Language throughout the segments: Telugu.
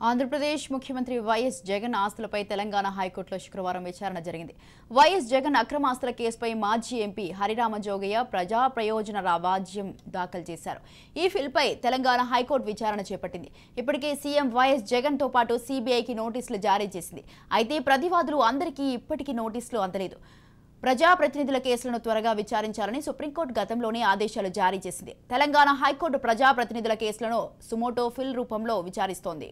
ఆంధ్రప్రదేశ్ ముఖ్యమంత్రి వైఎస్ జగన్ ఆస్తులపై తెలంగాణ హైకోర్టులో శుక్రవారం విచారణ జరిగింది వైఎస్ జగన్ అక్రమ ఆస్తుల కేసుపై మాజీ ఎంపీ హరిరామ జోగయ్య ప్రజా ప్రయోజన రావాజ్యం దాఖలు చేశారు ఈ ఫిల్పై తెలంగాణ హైకోర్టు విచారణ చేపట్టింది ఇప్పటికే సీఎం వైఎస్ జగన్ తో పాటు సీబీఐకి నోటీసులు జారీ చేసింది అయితే ప్రతివాదులు అందరికీ ఇప్పటికీ నోటీసులు అందలేదు ప్రజాప్రతినిధుల కేసులను త్వరగా విచారించాలని సుప్రీంకోర్టు గతంలోనే ఆదేశాలు జారీ చేసింది తెలంగాణ హైకోర్టు ప్రజాప్రతినిధుల కేసులను సుమోటో ఫిల్ రూపంలో విచారిస్తోంది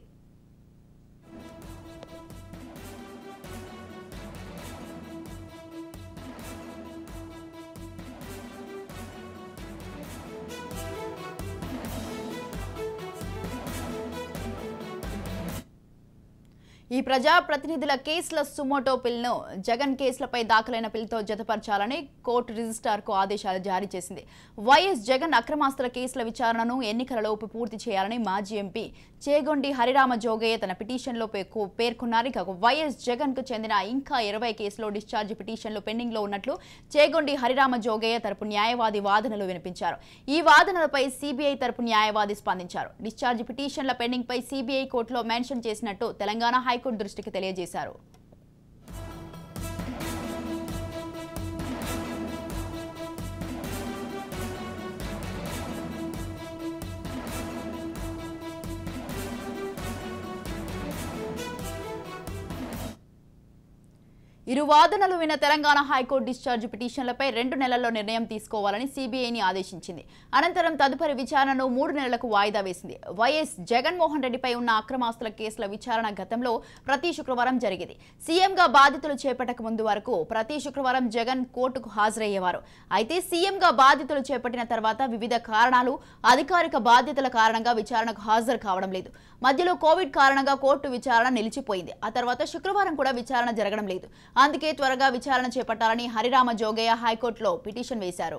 ఈ ప్రజాప్రతినిధుల కేసుల సుమోటో పిల్ను జగన్ కేసులపై దాఖలైన పిల్తో జతపరచాలని కోర్టు రిజిస్ట్రార్కు ఆదేశాలు జారీ చేసింది వైఎస్ జగన్ అక్రమాస్తుల కేసుల విచారణను ఎన్నికలలోపు పూర్తి చేయాలని మాజీ ఎంపీ చేగొండి హరిరామ జోగయ్య తన పిటిషన్లో పేర్కొ- పేర్కొన్నారు ఇక వైఎస్ జగన్ కు చెందిన ఇంకా ఇరవై కేసులో డిశ్చార్జ్ పిటిషన్లు పెండింగ్ లో ఉన్నట్లు చేగొండి హరిరామ జోగయ్య తరపు న్యాయవాది వాదనలు వినిపించారు ఈ వాదనలపై సిబిఐ తరపు న్యాయవాది స్పందించారు డిశ్చార్జ్ పిటిషన్ల పెండింగ్ పై సిబిఐ కోర్టులో మెన్షన్ చేసినట్టు తెలంగాణ హైకోర్టు దృష్టికి తెలియజేశారు ఇరు వాదనలు విన్న తెలంగాణ హైకోర్టు డిశ్చార్జ్ పిటిషన్లపై రెండు నెలల్లో నిర్ణయం తీసుకోవాలని సీబీఐని ఆదేశించింది అనంతరం తదుపరి విచారణను మూడు నెలలకు వాయిదా వేసింది వైఎస్ జగన్మోహన్ రెడ్డిపై ఉన్న అక్రమాస్తుల కేసుల విచారణ గతంలో ప్రతి శుక్రవారం జరిగేది సీఎంగా బాధితులు చేపట్టక ముందు వరకు ప్రతి శుక్రవారం జగన్ కోర్టుకు హాజరయ్యేవారు అయితే సీఎంగా బాధితులు చేపట్టిన తర్వాత వివిధ కారణాలు అధికారిక బాధ్యతల కారణంగా విచారణకు హాజరు కావడం లేదు మధ్యలో కోవిడ్ కారణంగా కోర్టు విచారణ నిలిచిపోయింది ఆ తర్వాత శుక్రవారం కూడా విచారణ జరగడం లేదు అందుకే త్వరగా విచారణ చేపట్టాలని హరిరామ జోగయ్య హైకోర్టులో పిటిషన్ వేశారు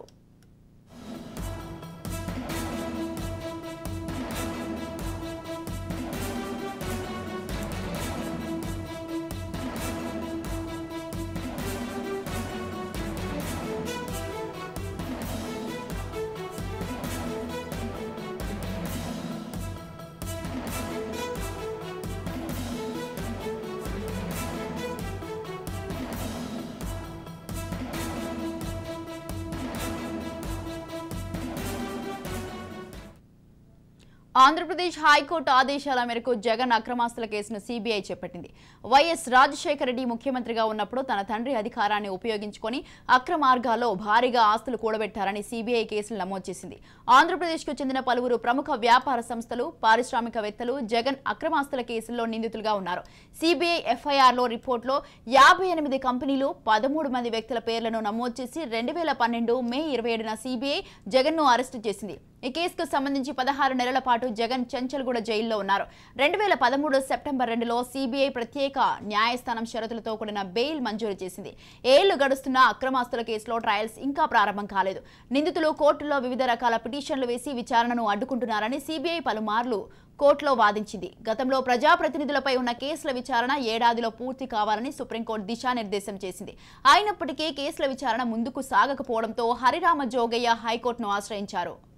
ఆంధ్రప్రదేశ్ హైకోర్టు ఆదేశాల మేరకు జగన్ అక్రమాస్తుల కేసును సీబీఐ చేపట్టింది వైఎస్ రాజశేఖర రెడ్డి ముఖ్యమంత్రిగా ఉన్నప్పుడు తన తండ్రి అధికారాన్ని ఉపయోగించుకొని అక్రమార్గాల్లో భారీగా ఆస్తులు కూడబెట్టారని సీబీఐ కేసులు నమోదు చేసింది ఆంధ్రప్రదేశ్కు చెందిన పలువురు ప్రముఖ వ్యాపార సంస్థలు పారిశ్రామికవేత్తలు జగన్ అక్రమాస్తుల కేసుల్లో నిందితులుగా ఉన్నారు సీబీఐ ఎఫ్ఐఆర్లో రిపోర్టులో యాభై ఎనిమిది కంపెనీలు పదమూడు మంది వ్యక్తుల పేర్లను నమోదు చేసి రెండు వేల పన్నెండు మే ఇరవై ఏడున సీబీఐ జగన్ను అరెస్టు చేసింది ఈ కేసుకు సంబంధించి పదహారు నెలల పాటు జగన్ చెంచల్గూడ జైల్లో ఉన్నారు రెండు వేల పదమూడు సెప్టెంబర్ రెండులో సీబీఐ ప్రత్యేక న్యాయస్థానం షరతులతో కూడిన బెయిల్ మంజూరు చేసింది ఏళ్లు గడుస్తున్న అక్రమాస్తుల కేసులో ట్రయల్స్ ఇంకా ప్రారంభం కాలేదు నిందితులు కోర్టులో వివిధ రకాల పిటిషన్లు వేసి విచారణను అడ్డుకుంటున్నారని సీబీఐ పలుమార్లు కోర్టులో వాదించింది గతంలో ప్రజాప్రతినిధులపై ఉన్న కేసుల విచారణ ఏడాదిలో పూర్తి కావాలని సుప్రీంకోర్టు దిశానిర్దేశం చేసింది అయినప్పటికీ కేసుల విచారణ ముందుకు సాగకపోవడంతో హరిరామ జోగయ్య హైకోర్టును ఆశ్రయించారు